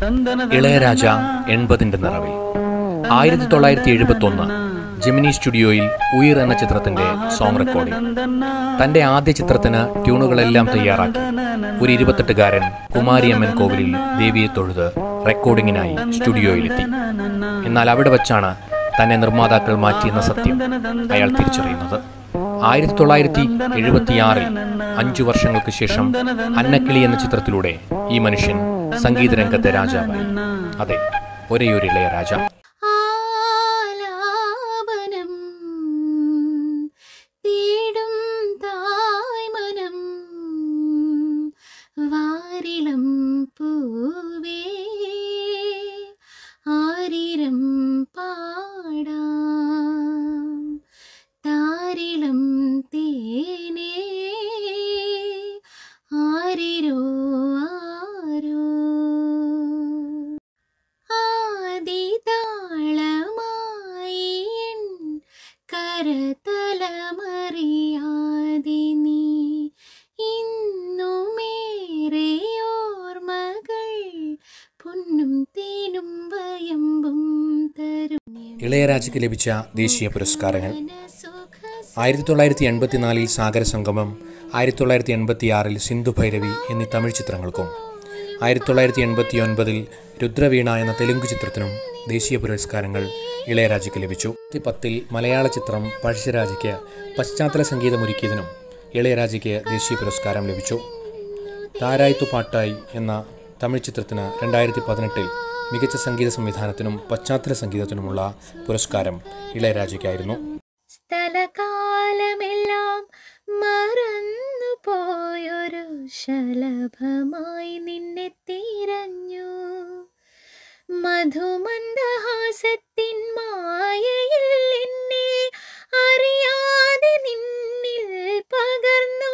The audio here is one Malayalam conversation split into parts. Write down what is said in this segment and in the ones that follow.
ഇളയരാജ എൺപതിന്റെ നിറവിൽ ആയിരത്തി തൊള്ളായിരത്തി എഴുപത്തി ഒന്ന് ജെമിനി സ്റ്റുഡിയോയിൽ ഉയിർ എന്ന ചിത്രത്തിന്റെ സോങ് റെക്കോർഡിംഗ് തന്റെ ആദ്യ ചിത്രത്തിന് ട്യൂണുകളെല്ലാം തയ്യാറാക്കി ഒരു ഇരുപത്തെട്ടുകാരൻ കുമാരിയമ്മൻ കോവിലിൽ ദേവിയെ തൊഴുത് റെക്കോർഡിങ്ങിനായി സ്റ്റുഡിയോയിലെത്തി എന്നാൽ അവിടെ വച്ചാണ് തന്നെ നിർമ്മാതാക്കൾ മാറ്റിയെന്ന സത്യം അയാൾ തിരിച്ചറിയുന്നത് ആയിരത്തി തൊള്ളായിരത്തി എഴുപത്തിയാറിൽ അഞ്ചു വർഷങ്ങൾക്ക് ശേഷം അന്നക്കിളി എന്ന ചിത്രത്തിലൂടെ ഈ മനുഷ്യൻ സംഗീതരംഗത്തെ രാജാവായി അതെ ഒരേയൊരു ഇളയരാജ ആലാപനം തേടും തായ്മനം വാരിളം പൂവേ ആരിരം പാടാം താരിളം തേനേ ആരിരോ ആരോ ആദിതാളമായി എൻ കരതലമറിയാതെ നീ ഇന്നുമേറെയോർമകൾ പൊന്നും തേനും വയമ്പും തരും ഇളയരാജയ്ക്ക് ലഭിച്ച ദേശീയ പുരസ്കാരങ്ങൾ ആയിരത്തി തൊള്ളായിരത്തി എൺപത്തിനാലിൽ സാഗര സംഗമം ആയിരത്തി തൊള്ളായിരത്തി എൺപത്തി ആറിൽ സിന്ധു ഭൈരവി എന്നീ തമിഴ് ചിത്രങ്ങൾക്കും ആയിരത്തി തൊള്ളായിരത്തി എൺപത്തി ഒൻപതിൽ രുദ്രവീണ എന്ന തെലുങ്ക് ചിത്രത്തിനും ദേശീയ പുരസ്കാരങ്ങൾ ഇളയരാജയ്ക്ക് ലഭിച്ചു രണ്ടായിരത്തി പത്തിൽ മലയാള ചിത്രം പഴശ്ശിരാജയ്ക്ക് പശ്ചാത്തല സംഗീതമൊരുക്കിയതിനും ഇളയരാജയ്ക്ക് ദേശീയ പുരസ്കാരം ലഭിച്ചു താരായ്ത്തു പാട്ടായി എന്ന തമിഴ് ചിത്രത്തിന് രണ്ടായിരത്തി പതിനെട്ടിൽ മികച്ച സംഗീത സംവിധാനത്തിനും പശ്ചാത്തല സംഗീതത്തിനുമുള്ള പുരസ്കാരം ഇളയരാജയ്ക്കായിരുന്നു സ്ഥലകാലമെല്ലാം മറന്നു പോയൊരു ശലഭമായി നിന്നെ തിരഞ്ഞു മധുമന്ദഹാസത്തിൻ മായയിൽ എന്നെ അറിയാതെ നിന്നിൽ പകർന്നു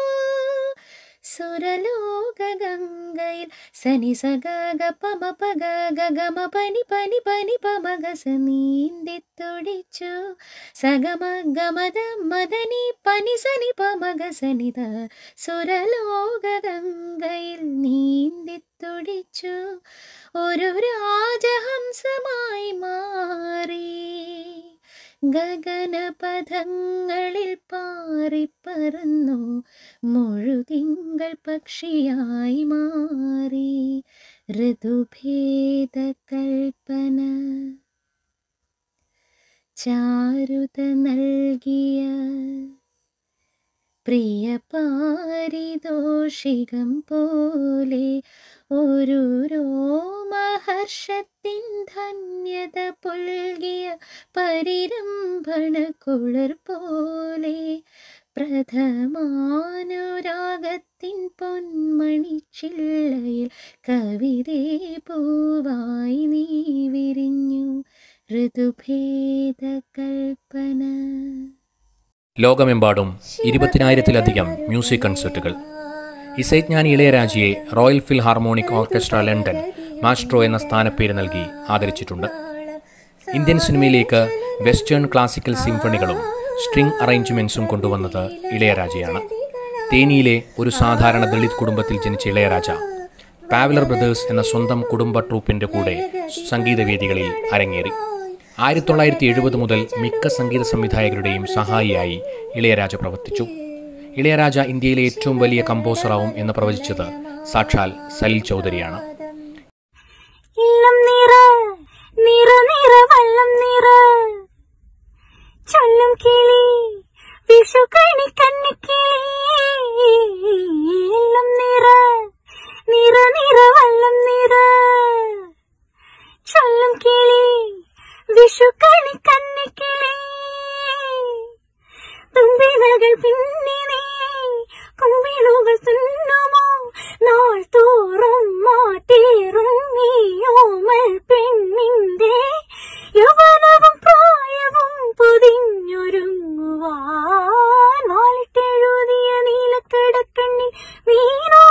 സുരലോക ഗംഗയിൽ സനി സഗ പമ പഗ ഗമ പനി പനി പനി പമഗസ നീന്തി തുടിച്ചു സഗമ ഗമത മദനി പനി സനി പമഗ സനിത സുരലോക ഗംഗയിൽ നീന്തി തുടിച്ചു ഒരു രാജഹംസമായി മാറി ഗഗനപഥങ്ങളിൽ പാറിപ്പറന്നു മുഴുതിങ്കൾ പക്ഷിയായി മാറി ഋതുഭേദ കൽപ്പന ചാരുത നൽകിയ പ്രിയ പാരിതോഷികം പോലെ ഒരു രോമഹർഷത്തിൻ ധന്യത പുൽകിയ പരിരംഭണ കുളിർ പോലെ പ്രഥമാനുരാഗത്തിൻ പൊന്മണിച്ചില്ലയിൽ കവിതേ പൂവായി നീ വിരിഞ്ഞു ഋതുഭേദ കൽപ്പന ലോകമെമ്പാടും ഇരുപതിനായിരത്തിലധികം മ്യൂസിക് കൺസേർട്ടുകൾ ഇസൈജ്ഞാനി ഇളയരാജയെ royal philharmonic orchestra London maestro എന്ന സ്ഥാനപ്പേര് നൽകി ആദരിച്ചിട്ടുണ്ട് ഇന്ത്യൻ സിനിമയിലേക്ക് വെസ്റ്റേൺ ക്ലാസിക്കൽ സിംഫണികളും സ്ട്രിംഗ് അറേഞ്ച്മെന്റ്സും കൊണ്ടുവന്നത് ഇളയരാജയാണ് തേനിയിലെ ഒരു സാധാരണ ദളിത് കുടുംബത്തിൽ ജനിച്ച ഇളയരാജ പാവലർ ബ്രദേഴ്സ് എന്ന സ്വന്തം കുടുംബ ട്രൂപ്പിന്റെ കൂടെ സംഗീതവേദികളിൽ അരങ്ങേറി ആയിരത്തി തൊള്ളായിരത്തി എഴുപത് മുതൽ മിക്ക സംഗീത സംവിധായകരുടെയും സഹായിയായി ഇളയരാജ പ്രവർത്തിച്ചു ഇളയരാജ ഇന്ത്യയിലെ ഏറ്റവും വലിയ കമ്പോസറാവും എന്ന് പ്രവചിച്ചത് സാക്ഷാൽ സലിൽ ചൗധരിയാണ് ഇളം നിറ നിറ നിറ വള്ളം നിറ ചൊല്ലും കിളി വിഷുക്കണി കണ്ണിക്കിളി ഇളം നിറ നിറ നിറ വള്ളം നിറ ചൊല്ലും കിളി വിഷുക്കണി കണ്ണിക്കിളി തുമ്പിതകൾ പിന്നിനെ കുമ്പിളുകൾ തുന്നുമോ നാൾ തോറും മാറ്റേറും നീയോമൽ പെണ്ണിന്റെ യൗവനവും പ്രായവും പൊതിഞ്ഞൊരുങ്ങുവാൻ വാലിട്ടെഴുതിയ നീലക്കടക്കണ്ണി വീണോ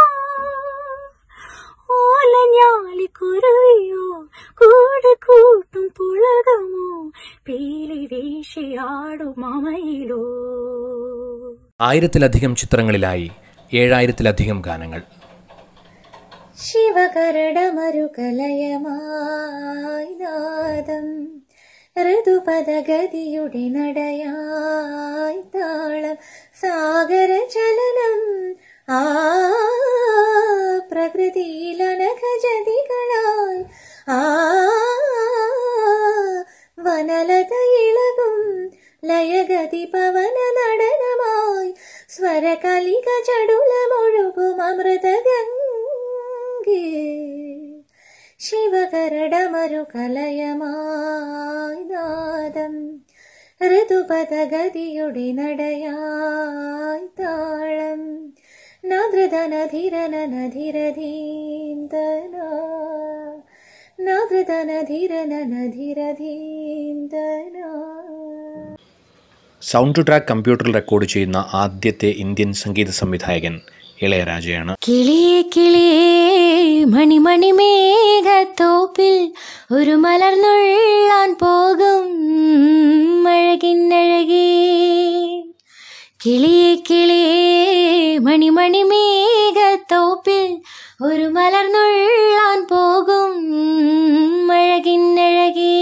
ഓലഞ്ഞാലി കുരുവിയോ കൂട് കൂട്ടും പുളകമോ പീലി വീശിയാടും അമയിലോ ആയിരത്തിലധികം ചിത്രങ്ങളിലായി ഏഴായിരത്തിലധികം ഗാനങ്ങൾ ശിവകരടമരുകലയമായി നാദം ഋതുപദഗതിയുടെ നടയായി താളം സാഗര ചലനം ആ പ്രകൃതിയിലനഘജതികളായി ആ വനലത ഇളകും ലയഗതി പവന നടനമായി സ്വരകലിക ചടുലമൊഴുകും അമൃതഗംഗേ ശിവകരടമരുകലയമായി നാദം ഋതുപദഗതിയുടെ നടയായി താളം നധൃതനധിരനധിരധീന്തന നധൃതനധിരനധിരധീന്തന സൗണ്ട് ട്രാക്ക് കമ്പ്യൂട്ടറിൽ റെക്കോർഡ് ചെയ്യുന്ന ആദ്യത്തെ ഇന്ത്യൻ സംഗീത സംവിധായകൻ ഇളയരാജയാണ് കിളിയേ കിളിയേ മണിമണി മേഘത്തോപ്പിൽ ഒരു മലർന്നുള്ളാൻ പോകും അഴകിന്നഴകേ കിളിയേ കിളിയേ മണിമണി മേഘത്തോപ്പിൽ ഒരു മലർന്നുള്ളാൻ പോകും അഴകിന്നഴകേ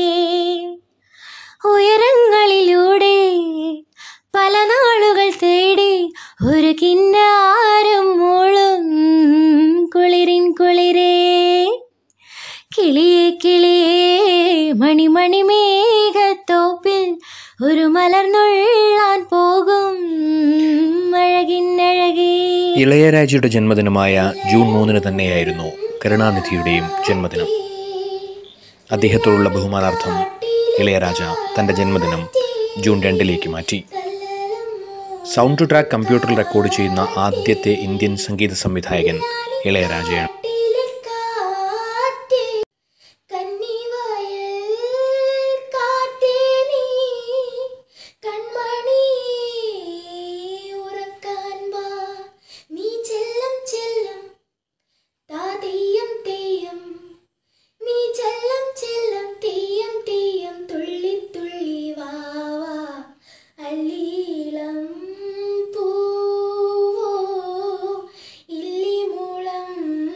ഉയരങ്ങളിലൂടെ പല നാളുകൾ തേടി ഒരു കിന്നാരം മോളും കുളിരിൻ കുളിരേ കിളിയേ കിളിയേ മണിമണി മേഘത്തോപ്പിൽ ഒരു മലർന്നുള്ളാൻ പോകും അഴകിന്നഴകേ ഇളയരാജയുടെ ജന്മദിനമായ ജൂൺ മൂന്നിന് തന്നെയായിരുന്നു കരുണാനിധിയുടെയും ജന്മദിനം അദ്ദേഹത്തോടുള്ള ബഹുമാനാർത്ഥം ഇളയരാജ തൻ്റെ ജന്മദിനം ജൂൺ രണ്ടിലേക്ക് മാറ്റി സൗണ്ട് ട്രാക്ക് കമ്പ്യൂട്ടറിൽ റെക്കോർഡ് ചെയ്യുന്ന ആദ്യത്തെ ഇന്ത്യൻ സംഗീത സംവിധായകൻ ഇളയരാജയാണ് തുള്ളി തുള്ളി വാവാ അല്ലീളം പൂവോ ഇല്ലിമുളം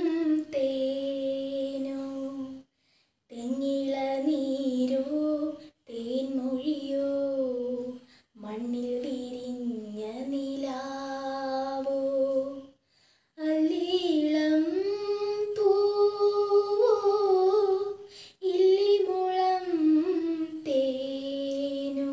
തേനോ തെങ്ങിള നീരോ തേൻമൊഴിയോ മണ്ണിൽ വിരിഞ്ഞ നിലാവോ അല്ലീളം പൂവോ ഇല്ലിമുളം തേനോ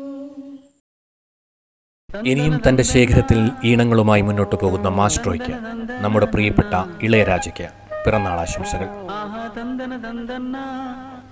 ഇനിയും തൻ്റെ ശേഖരത്തിൽ ഈണങ്ങളുമായി മുന്നോട്ട് പോകുന്ന മാസ്ട്രോയ്ക്ക് നമ്മുടെ പ്രിയപ്പെട്ട ഇളയരാജയ്ക്ക് പിറന്നാൾ ആശംസകൾ ആഹാ തന്തന തന്തന്ന